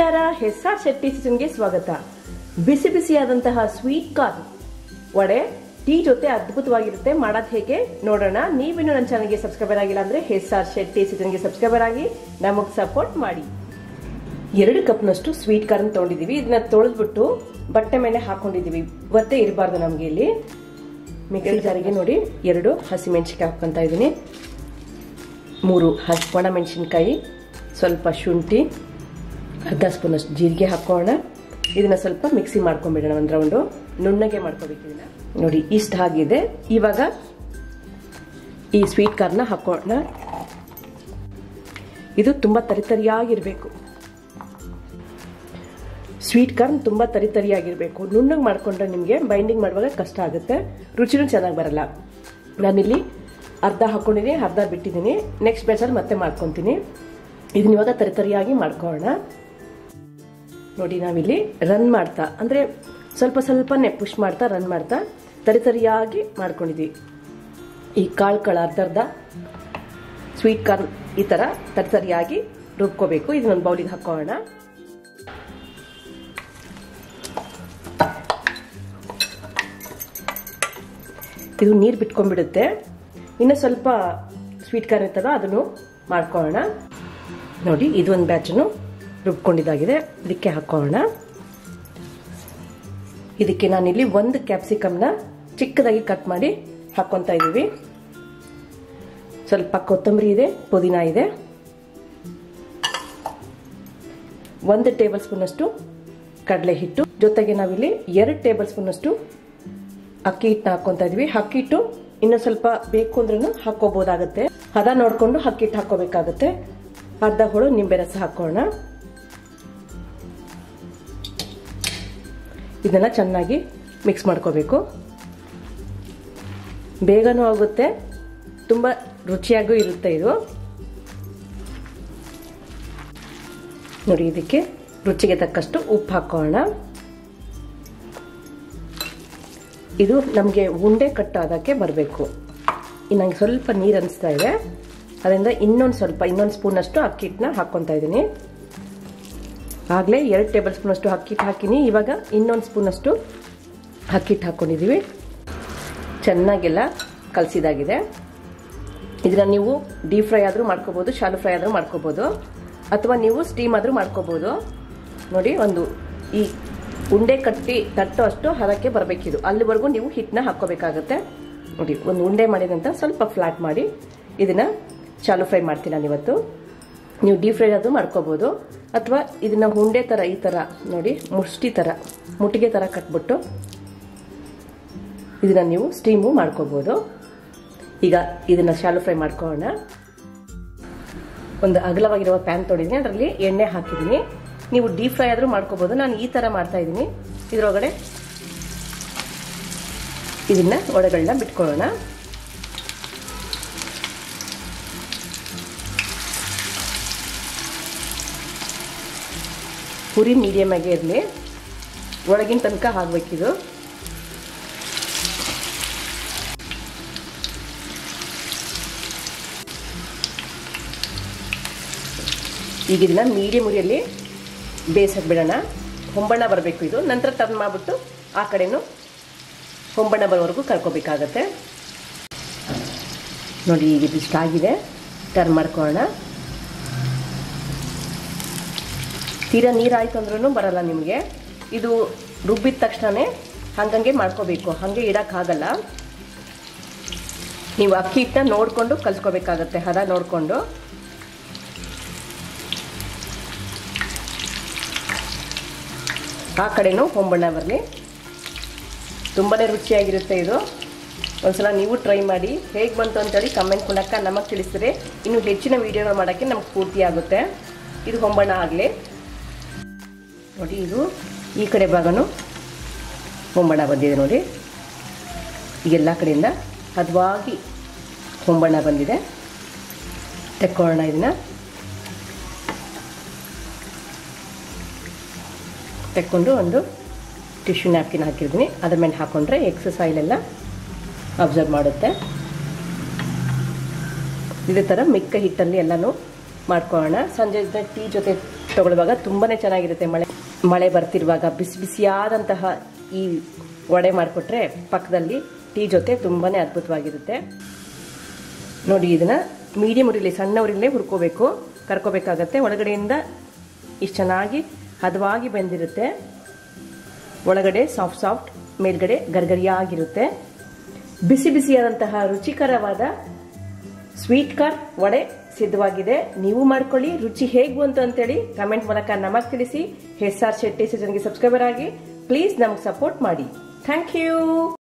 ನಮಸ್ಕಾರ ಹೆಸ್ಸಾರ್ ಶೆಟ್ಟಿ ಕಿಚನ್ಗೆ ಸ್ವಾಗತ ಬಿಸಿ ಬಿಸಿಯಾದಂತಹ ಸ್ವೀಟ್ ಕಾರ್ನ್ ವಡೆ ಟೀ ಜೊತೆ ಅದ್ಭುತವಾಗಿರುತ್ತೆ ಮಾಡೋದು ಹೇಗೆ ನೋಡೋಣ ನೀವಿನ್ನು ನನ್ನ ಚಾನಲ್ಗೆ ಸಬ್ಸ್ಕ್ರೈಬರ್ ಆಗಿಲ್ಲ ಅಂದ್ರೆ ಹೆಸ್ಸಾರ್ ಶೆಟ್ಟಿ ಕಿಚನ್ಗೆ ಸಬ್ಸ್ಕ್ರೈಬರ್ ಆಗಿ ನಮಗೆ ಸಪೋರ್ಟ್ ಮಾಡಿ ಎರಡು ಕಪ್ನಷ್ಟು ಸ್ವೀಟ್ ಕಾರ್ನ್ ತೊಗೊಂಡಿದ್ದೀವಿ ಇದನ್ನ ತೊಳೆದ್ಬಿಟ್ಟು ಬಟ್ಟೆ ಮೇಲೆ ಹಾಕೊಂಡಿದ್ದೀವಿ ಇವತ್ತೇ ಇರಬಾರ್ದು ನಮಗೆ ಇಲ್ಲಿ ಮಿಕ್ಸಿ ಜಾರಿಗೆ ನೋಡಿ ಎರಡು ಹಸಿಮೆಣಸಿನ್ಕಾಯಿ ಹಾಕ್ಕೊಂತ ಇದ್ದೀನಿ ಮೂರು ಹಸಿ ಒಣ ಮೆಣಸಿನ್ಕಾಯಿ ಸ್ವಲ್ಪ ಶುಂಠಿ ಅರ್ಧ ಸ್ಪೂನಷ್ಟು ಜೀರಿಗೆ ಹಾಕೋಣ ಇದನ್ನ ಸ್ವಲ್ಪ ಮಿಕ್ಸಿ ಮಾಡ್ಕೊಂಡ್ಬಿಡೋಣ ಒಂದು ರೌಂಡು ನುಣ್ಣಗೆ ಮಾಡ್ಕೋಬೇಕು ಇದನ್ನ ನೋಡಿ ಇಷ್ಟ ಆಗಿದೆ ಇವಾಗ ಈ ಸ್ವೀಟ್ ಕಾರ್ನ ಹಾಕೋಣ ಇದು ತುಂಬ ತರಿತರಿಯಾಗಿರಬೇಕು ಸ್ವೀಟ್ ಕಾರ್ನ್ ತುಂಬ ತರಿತರಿಯಾಗಿರಬೇಕು ನುಣ್ಣಗೆ ಮಾಡ್ಕೊಂಡ್ರೆ ನಿಮಗೆ ಬೈಂಡಿಂಗ್ ಮಾಡುವಾಗ ಕಷ್ಟ ಆಗುತ್ತೆ ರುಚಿನೂ ಚೆನ್ನಾಗಿ ಬರಲ್ಲ ನಾನಿಲ್ಲಿ ಅರ್ಧ ಹಾಕೊಂಡಿದ್ದೀನಿ ಅರ್ಧ ಬಿಟ್ಟಿದ್ದೀನಿ ನೆಕ್ಸ್ಟ್ ಬ್ಯಾಚಲ್ಲಿ ಮತ್ತೆ ಮಾಡ್ಕೊತೀನಿ ಇದನ್ನ ಇವಾಗ ತರಿತರಿಯಾಗಿ ಮಾಡ್ಕೊಳ್ಳೋಣ ನೋಡಿ ನಾವಿಲ್ಲಿ ರನ್ ಮಾಡ್ತಾ ಅಂದರೆ ಸ್ವಲ್ಪ ಸ್ವಲ್ಪನೇ ಪುಷ್ ಮಾಡ್ತಾ ರನ್ ಮಾಡ್ತಾ ತರಿತರಿಯಾಗಿ ಮಾಡ್ಕೊಂಡಿದ್ದೀವಿ ಈ ಕಾಳು ಕಾಳು ಅರ್ಧ ಅರ್ಧ ಸ್ವೀಟ್ ಕಾರ್ನ್ ಈ ಥರ ತರಿತರಿಯಾಗಿ ರುಬ್ಕೋಬೇಕು ಇದನ್ನೊಂದು ಬೌಲಿಗೆ ಹಾಕೋಣ ಇದು ನೀರು ಬಿಟ್ಕೊಂಡ್ಬಿಡುತ್ತೆ ಇನ್ನು ಸ್ವಲ್ಪ ಸ್ವೀಟ್ ಕಾರ್ನ್ ಇರ್ತದ ಅದನ್ನು ಮಾಡ್ಕೊಳ್ಳೋಣ ನೋಡಿ ಇದೊಂದು ಬ್ಯಾಚನ್ನು ರುಬ್ಕೊಂಡಿದ್ದಾಗಿದೆ ಇದಕ್ಕೆ ಹಾಕೋಣ ಇದಕ್ಕೆ ನಾನಿಲ್ಲಿ ಒಂದು ಕ್ಯಾಪ್ಸಿಕಮ್ನ ಚಿಕ್ಕದಾಗಿ ಕಟ್ ಮಾಡಿ ಹಾಕ್ಕೊತಾ ಇದ್ದೀವಿ ಸ್ವಲ್ಪ ಕೊತ್ತಂಬರಿ ಇದೆ ಪುದೀನ ಇದೆ ಒಂದು ಟೇಬಲ್ ಸ್ಪೂನಷ್ಟು ಕಡಲೆ ಹಿಟ್ಟು ಜೊತೆಗೆ ನಾವಿಲ್ಲಿ ಎರಡು ಟೇಬಲ್ ಸ್ಪೂನಷ್ಟು ಅಕ್ಕಿ ಹಿಟ್ಟನ್ನ ಹಾಕ್ಕೊತಾ ಇದೀವಿ ಅಕ್ಕಿ ಹಿಟ್ಟು ಇನ್ನು ಸ್ವಲ್ಪ ಬೇಕು ಅಂದ್ರೂ ಹಾಕೋಬಹುದಾಗತ್ತೆ ಹದ ನೋಡ್ಕೊಂಡು ಅಕ್ಕಿ ಹಿಟ್ಟು ಹಾಕೋಬೇಕಾಗತ್ತೆ ಅರ್ಧ ಹೋಳು ನಿಂಬೆ ರಸ ಹಾಕೋಣ ಇದನ್ನ ಚೆನ್ನಾಗಿ ಮಿಕ್ಸ್ ಮಾಡ್ಕೋಬೇಕು ಬೇಗನೂ ಆಗುತ್ತೆ ತುಂಬ ರುಚಿಯಾಗೂ ಇರುತ್ತೆ ಇದು ನೋಡಿ ಇದಕ್ಕೆ ರುಚಿಗೆ ತಕ್ಕಷ್ಟು ಉಪ್ಪು ಹಾಕೋಣ ಇದು ನಮಗೆ ಉಂಡೆ ಕಟ್ಟಾದಕ್ಕೆ ಬರಬೇಕು ನಂಗೆ ಸ್ವಲ್ಪ ನೀರು ಅನಿಸ್ತಾ ಇದೆ ಅದರಿಂದ ಇನ್ನೊಂದು ಸ್ವಲ್ಪ ಇನ್ನೊಂದು ಸ್ಪೂನಷ್ಟು ಅಕ್ಕಿ ಹಿಟ್ಟನ್ನ ಹಾಕ್ಕೊತಾ ಇದ್ದೀನಿ ಆಗಲೇ ಎರಡು ಟೇಬಲ್ ಸ್ಪೂನಷ್ಟು ಅಕ್ಕಿ ಹಿಟ್ಟು ಹಾಕಿನಿ ಇವಾಗ ಇನ್ನೊಂದು ಸ್ಪೂನಷ್ಟು ಅಕ್ಕಿ ಹಿಟ್ಟು ಹಾಕ್ಕೊಂಡಿದ್ದೀವಿ ಚೆನ್ನಾಗೆಲ್ಲ ಕಲಸಿದಾಗಿದೆ ಇದನ್ನ ನೀವು ಡೀಪ್ ಫ್ರೈ ಆದರೂ ಮಾಡ್ಕೋಬೋದು ಶಾಲು ಫ್ರೈ ಆದರೂ ಮಾಡ್ಕೋಬೋದು ಅಥವಾ ನೀವು ಸ್ಟೀಮ್ ಆದರೂ ಮಾಡ್ಕೋಬೋದು ನೋಡಿ ಒಂದು ಈ ಉಂಡೆ ಕಟ್ಟಿ ತಟ್ಟೋ ಅಷ್ಟು ಹದಕ್ಕೆ ಬರಬೇಕಿದು ಅಲ್ಲಿವರೆಗೂ ನೀವು ಹಿಟ್ಟನ್ನ ಹಾಕ್ಕೋಬೇಕಾಗತ್ತೆ ನೋಡಿ ಒಂದು ಉಂಡೆ ಮಾಡಿದ ನಂತರ ಸ್ವಲ್ಪ ಫ್ಲಾಟ್ ಮಾಡಿ ಇದನ್ನ ಚಾಲು ಫ್ರೈ ಮಾಡ್ತೀನಿ ನಾನು ಇವತ್ತು ನೀವು ಡೀಪ್ ಫ್ರೈ ಆದರೂ ಮಾಡ್ಕೋಬೋದು ಅಥವಾ ಇದನ್ನ ಉಂಡೆ ಥರ ಈ ಥರ ನೋಡಿ ಮುಷ್ಟಿ ಥರ ಮುಟ್ಟಿಗೆ ಥರ ಕಟ್ಬಿಟ್ಟು ಇದನ್ನ ನೀವು ಸ್ಟೀಮು ಮಾಡ್ಕೋಬೋದು ಈಗ ಇದನ್ನ ಶಾಲು ಫ್ರೈ ಮಾಡ್ಕೊಳ್ಳೋಣ ಒಂದು ಅಗಲವಾಗಿರುವ ಪ್ಯಾನ್ ತೊಡಿದ್ದೀನಿ ಅದರಲ್ಲಿ ಎಣ್ಣೆ ಹಾಕಿದ್ದೀನಿ ನೀವು ಡೀಪ್ ಫ್ರೈ ಆದರೂ ಮಾಡ್ಕೋಬೋದು ನಾನು ಈ ಥರ ಮಾಡ್ತಾ ಇದ್ದೀನಿ ಇದರೊಳಗಡೆ ಇದನ್ನ ಒಳಗಳನ್ನ ಬಿಟ್ಕೊಳ್ಳೋಣ ಪುರಿ ಮೀಡಿಯಮ್ ಆಗೇ ಇರಲಿ ಒಳಗಿನ ತನಕ ಆಗಬೇಕಿದು ಈಗ ಇದನ್ನ ಮೀಡಿಯಮ್ ಉರಿಯಲ್ಲಿ ಬೇಯಿಸಕ್ಕೆ ಬಿಡೋಣ ಹೊಂಬಣ್ಣ ಬರಬೇಕು ಇದು ನಂತರ ಟರ್ನ್ ಮಾಡಿಬಿಟ್ಟು ಆ ಕಡೆನೂ ಹೊಂಬಣ್ಣ ಬರೋವರೆಗೂ ಕರ್ಕೋಬೇಕಾಗತ್ತೆ ನೋಡಿ ಈಗ ಇದಿಷ್ಟ ಆಗಿದೆ ಟರ್ನ್ ಮಾಡ್ಕೊಳ್ಳೋಣ ತೀರಾ ನೀರಾಯ್ತು ಅಂದ್ರೂ ಬರಲ್ಲ ನಿಮಗೆ ಇದು ರುಬ್ಬಿದ ತಕ್ಷಣವೇ ಹಂಗಂಗೆ ಮಾಡ್ಕೋಬೇಕು ಹಾಗೆ ಇಡೋಕ್ಕಾಗಲ್ಲ ನೀವು ಅಕ್ಕಿ ಹಿಟ್ಟನ್ನ ನೋಡಿಕೊಂಡು ಕಲ್ಸ್ಕೋಬೇಕಾಗತ್ತೆ ಹದ ನೋಡಿಕೊಂಡು ಆ ಕಡೆನೂ ಹೊಂಬಣ್ಣ ಬರಲಿ ತುಂಬಾ ರುಚಿಯಾಗಿರುತ್ತೆ ಇದು ಒಂದ್ಸಲ ನೀವು ಟ್ರೈ ಮಾಡಿ ಹೇಗೆ ಬಂತು ಅಂತೇಳಿ ಕಮೆಂಟ್ ಮೂಲಕ ನಮಗೆ ತಿಳಿಸಿದ್ರೆ ಇನ್ನು ಹೆಚ್ಚಿನ ವೀಡಿಯೋಗಳು ಮಾಡೋಕ್ಕೆ ನಮ್ಗೆ ಪೂರ್ತಿ ಆಗುತ್ತೆ ಇದು ಹೊಂಬಣ್ಣ ಆಗಲಿ ನೋಡಿ ಇದು ಈ ಕಡೆ ಭಾಗನೂ ಹೊಂಬಣ್ಣ ಬಂದಿದೆ ನೋಡಿ ಎಲ್ಲ ಕಡೆಯಿಂದ ಹದವಾಗಿ ಹೊಂಬಣ್ಣ ಬಂದಿದೆ ತೆಕ್ಕೊಳ್ಳೋಣ ಇದನ್ನು ತೆಕ್ಕೊಂಡು ಒಂದು ಟಿಶ್ಯೂ ನ್ಯಾಪ್ಕಿನ್ ಹಾಕಿರ್ತೀನಿ ಅದ್ರ ಮೇಲೆ ಹಾಕ್ಕೊಂಡ್ರೆ ಎಕ್ಸಸ್ ಆಯಿಲೆಲ್ಲ ಅಬ್ಸರ್ವ್ ಮಾಡುತ್ತೆ ಇದೇ ಥರ ಮಿಕ್ಕ ಹಿಟ್ಟಲ್ಲಿ ಎಲ್ಲನೂ ಮಾಡ್ಕೊಳ್ಳೋಣ ಸಂಜೆ ಟೀ ಜೊತೆ ತಗೊಳ್ಳುವಾಗ ತುಂಬಾನೇ ಚೆನ್ನಾಗಿರುತ್ತೆ ಮಳೆ ಮಳೆ ಬರ್ತಿರುವಾಗ ಬಿಸಿ ಬಿಸಿಯಾದಂತಹ ಈ ವಡೆ ಮಾಡಿಕೊಟ್ರೆ ಪಕ್ಕದಲ್ಲಿ ಟೀ ಜೊತೆ ತುಂಬಾನೇ ಅದ್ಭುತವಾಗಿರುತ್ತೆ ನೋಡಿ ಇದನ್ನ ಮೀಡಿಯಂ ಉರಿಲಿ ಸಣ್ಣ ಉರಿಲೇ ಹುರ್ಕೋಬೇಕು ಕರ್ಕೋಬೇಕಾಗತ್ತೆ ಒಳಗಡೆಯಿಂದ ಇಷ್ಟು ಚೆನ್ನಾಗಿ ಹದವಾಗಿ ಬೆಂದಿರುತ್ತೆ ಒಳಗಡೆ ಸಾಫ್ಟ್ ಸಾಫ್ಟ್ ಮೇಲ್ಗಡೆ ಗರ್ಗರಿಯಾಗಿರುತ್ತೆ ಬಿಸಿ ಬಿಸಿಯಾದಂತಹ ರುಚಿಕರವಾದ ಸ್ವೀಟ್ ಕಾರ್ನ್ ವಡೆ ಸಿದ್ಧವಾಗಿದೆ ನೀವು ಮಾಡ್ಕೊಳ್ಳಿ ರುಚಿ ಹೇಗೆ ಬಂತು ಅಂತೇಳಿ ಕಮೆಂಟ್ ಮೂಲಕ ನಮಗೆ ತಿಳಿಸಿ ಎಸ್ ಆರ್ ಶೆಟ್ಟಿ ಸೀಸನ್ಗೆ ಸಬ್ಸ್ಕ್ರೈಬರ್ ಆಗಿ ಪ್ಲೀಸ್ ನಮ್ಗೆ ಸಪೋರ್ಟ್ ಮಾಡಿ ಥ್ಯಾಂಕ್ ಯು